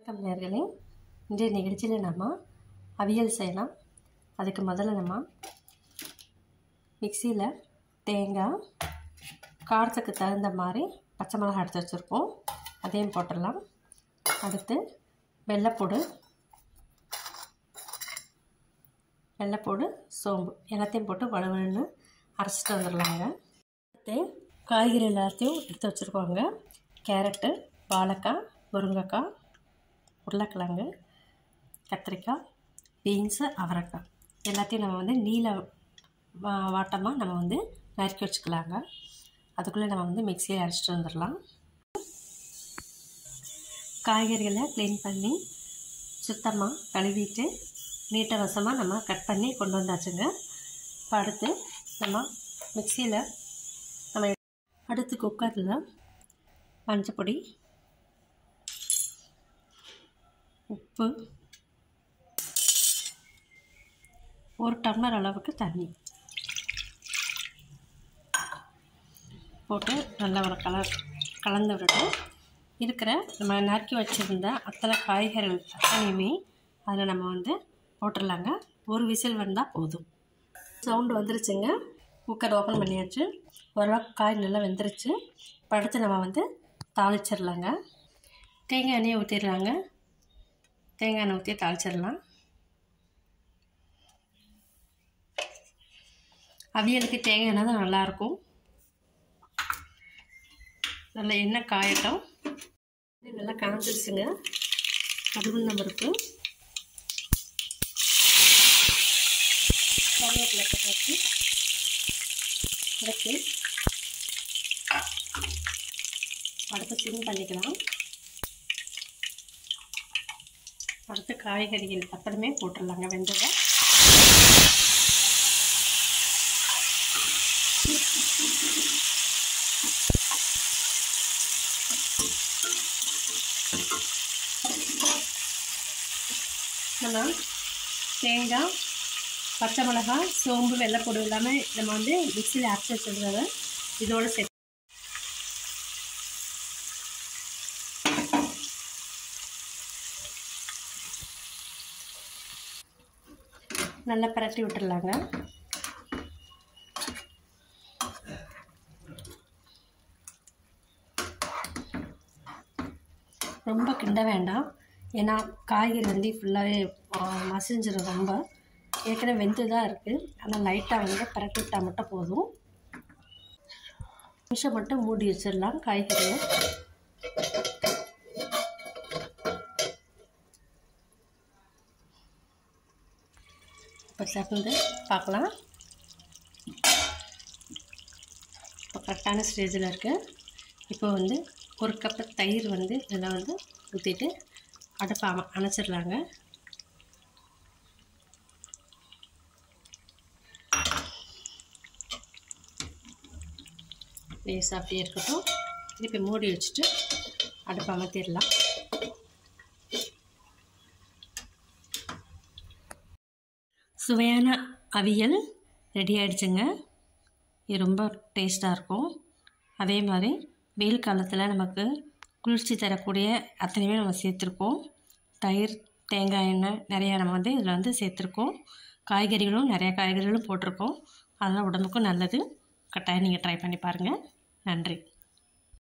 வணக்கம் நேர்களே இன்றைய நிகழ்ச்சியில் நம்ம அவியல் செய்யலாம் அதுக்கு முதல்ல நம்ம மிக்சியில் தேங்காய் காரத்துக்கு தகுந்த மாதிரி பச்சை மிளகாய் எடுத்து வச்சுருக்கோம் அதையும் போட்டுடலாம் அடுத்து வெள்ளைப்பூடு வெள்ளைப்பூடு சோம்பு எல்லாத்தையும் போட்டு வலுவலுன்னு அரைச்சிட்டு வந்துடலாங்க அடுத்து காய்கறி எல்லாத்தையும் எடுத்து வச்சுருக்கோங்க கேரட்டு வாழைக்காய் முருங்கைக்காய் உருளைக்கிழங்கு கத்திரிக்காய் பீன்ஸு அவரைக்காய் எல்லாத்தையும் நம்ம வந்து நீல வா வாட்டமாக நம்ம வந்து நறுக்கி வச்சுக்கலாங்க அதுக்குள்ளே நம்ம வந்து மிக்சியை அரைச்சிட்டு வந்துடலாம் காய்கறிகளை க்ளீன் பண்ணி சுத்தமாக கழுவிட்டு நீட்ட வசமாக நம்ம கட் பண்ணி கொண்டு வந்தாச்சுங்க இப்போ அடுத்து நம்ம மிக்சியில் நம்ம அடுத்து குக்கரில் மஞ்சப்பொடி உப்பு ஒரு டம்ளர் அளவுக்கு தண்ணி போட்டு நல்லா ஒரு கலர் கலந்து விட்டு இருக்கிற நம்ம நறுக்கி வச்சுருந்த அத்தனை காய்கறிகள் அத்தனையுமே அதில் நம்ம வந்து போட்டுடலாங்க ஒரு விசில் வந்தால் போதும் சவுண்டு வந்துருச்சுங்க குக்கர் ஓப்பன் பண்ணியாச்சு ஓரளவுக்கு காய் நல்லா வெந்துருச்சு இப்போ அடுத்து நம்ம வந்து தாளிச்சிடலாங்க தேங்காய் எண்ணெயை ஊற்றிடலாங்க தேங்காய் எண்ணெய் ஊற்றி தாளிச்சிடலாம் அவியலுக்கு தேங்காய் எண்ணெய் தான் நல்லாயிருக்கும் நல்லா எண்ணெய் காயட்டும் நல்லா காஞ்சிருச்சுங்க கடுகு நம்பருக்கு கருவேப்பிலை வச்சு இறக்கி அடுத்து சிம் பண்ணிக்கலாம் அடுத்து காய்கறிகள் அப்புறமே போட்டுடலாங்க வெந்ததை நம்ம தேங்காய் பச்சை மிளகாய் சோம்பு வெள்ளைப்பொடி எல்லாமே நம்ம வந்து மிக்சியில் அரைச்சி வச்சுருந்தத இதோடு சேர்த்து நல்லா பரட்டி விட்டுடலாங்க ரொம்ப கிண்ட வேண்டாம் ஏன்னா காய்கறி வந்து ஃபுல்லாகவே மசிஞ்சிடும் ரொம்ப ஏற்கனவே வெந்து தான் இருக்குது ஆனால் லைட்டாக வந்து பரட்டி விட்டால் மட்டும் போதும் நிமிஷம் மட்டும் மூடி வச்சிடலாம் காய்கறியை இப்போ திறந்து பார்க்கலாம் இப்போ கரெக்டான ஸ்டேஜில் இருக்குது இப்போ வந்து ஒரு கப்பு தயிர் வந்து இதில் வந்து ஊற்றிட்டு அடுப்பை அம அணைச்சிடலாங்க லேசாக அப்படியே இருக்கட்டும் திருப்பி மூடி வச்சுட்டு அடுப்பை அமர்த்திடலாம் சுவையான அவியல் ரெடி ஆகிடுச்சுங்க இது ரொம்ப டேஸ்ட்டாக இருக்கும் அதே மாதிரி வெயில் காலத்தில் நமக்கு குளிர்ச்சி தரக்கூடிய அத்தனையுமே நம்ம சேர்த்துருக்கோம் தயிர் தேங்காய் எண்ணெய் நிறையா நம்ம வந்து இதில் வந்து சேர்த்துருக்கோம் காய்கறிகளும் நிறையா காய்கறிகளும் போட்டிருக்கோம் அதெல்லாம் உடம்புக்கும் நல்லது கட்டாயம் நீங்கள் ட்ரை பண்ணி பாருங்கள் நன்றி